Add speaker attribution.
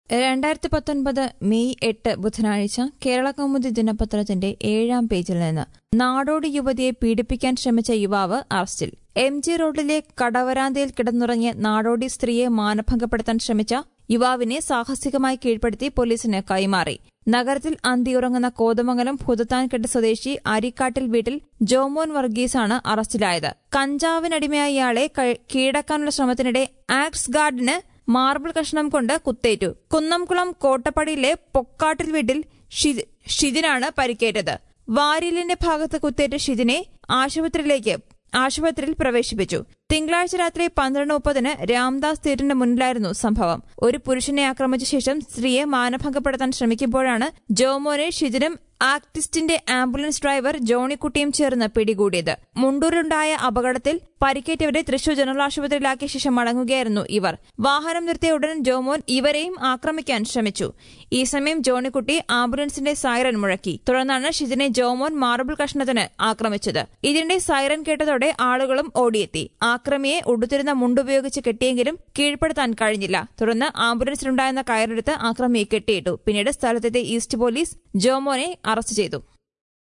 Speaker 1: രണ്ടായിരത്തി പത്തൊൻപത് മെയ് എട്ട് ബുധനാഴ്ച കേരള കൗമുദി ദിനപത്രത്തിന്റെ ഏഴാം പേജിൽ നിന്ന് നാടോടി യുവതിയെ പീഡിപ്പിക്കാൻ ശ്രമിച്ച യുവാവ് അറസ്റ്റിൽ എം ജി റോഡിലെ കടവരാന്തയിൽ കിടന്നുറങ്ങിയ നാടോടി സ്ത്രീയെ മാനഭംഗപ്പെടുത്താൻ ശ്രമിച്ച യുവാവിനെ സാഹസികമായി കീഴ്പ്പെടുത്തി പോലീസിന് കൈമാറി നഗരത്തിൽ അന്തിയുറങ്ങുന്ന കോതമംഗലം ഭൂതത്താൻകെട്ട് സ്വദേശി അരിക്കാട്ടിൽ വീട്ടിൽ ജോമോൻ വർഗീസാണ് അറസ്റ്റിലായത് കഞ്ചാവിനടിമയായ ഇയാളെ ക- കീഴടക്കാനുള്ള ശ്രമത്തിനിടെ ആക്സ് ഗാർഡിന് മാർബിൾ കഷ്ണം കൊണ്ട് കുത്തേറ്റു കുന്നംകുളം കോട്ടപ്പടിയിലെ പൊക്കാട്ടിൽ വീട്ടിൽ ഷി- ഷിജിനാണ് പരിക്കേറ്റത് വാരിലിന്റെ ഭാഗത്ത് കുത്തേറ്റ ഷിജിനെ ആശുപത്രിയിലേക്ക് ആശുപത്രിയിൽ പ്രവേശിപ്പിച്ചു തിങ്കളാഴ്ച രാത്രി പന്ത്രണ്ട് മുപ്പതിന് രാംദാസ് തിയേറ്ററിന് മുന്നിലായിരുന്നു സംഭവം ഒരു പുരുഷനെ ആക്രമിച്ച ശേഷം സ്ത്രീയെ മാനഭംഗപ്പെടുത്താൻ ശ്രമിക്കുമ്പോഴാണ് ജോമോനെ ഷിജിനും ആക്ടിസ്റ്റിന്റെ ആംബുലൻസ് ഡ്രൈവർ ജോണിക്കുട്ടിയും ചേർന്ന് പിടികൂടിയത് മുണ്ടൂരിലുണ്ടായ അപകടത്തിൽ പരിക്കേറ്റവരെ തൃശൂർ ജനറൽ ആശുപത്രിയിലാക്കിയ ശേഷം മടങ്ങുകയായിരുന്നു ഇവർ വാഹനം നിർത്തിയ ഉടൻ ജോമോൻ ഇവരെയും ആക്രമിക്കാൻ ശ്രമിച്ചു ഈ സമയം ജോണിക്കുട്ടി ആംബുലൻസിന്റെ സൈറൻ മുഴക്കി തുടർന്നാണ് ഷിജിനെ ജോമോൻ മാർബിൾ കഷ്ണത്തിന് ആക്രമിച്ചത് ഇതിന്റെ സൈറൻ കേട്ടതോടെ ആളുകളും ഓടിയെത്തി ആക്രമിയെ ഉടുത്തിരുന്ന മുണ്ടുപയോഗിച്ച് കെട്ടിയെങ്കിലും കീഴ്പ്പെടുത്താൻ കഴിഞ്ഞില്ല തുടർന്ന് ആംബുലൻസിലുണ്ടായിരുന്ന കയറെടുത്ത് ആക്രമിയെ കെട്ടിയിട്ടു പിന്നീട് സ്ഥലത്തെത്തിയ ഈസ്റ്റ് പോലീസ് ജോമോനെ അറസ്റ്റ് ചെയ്തു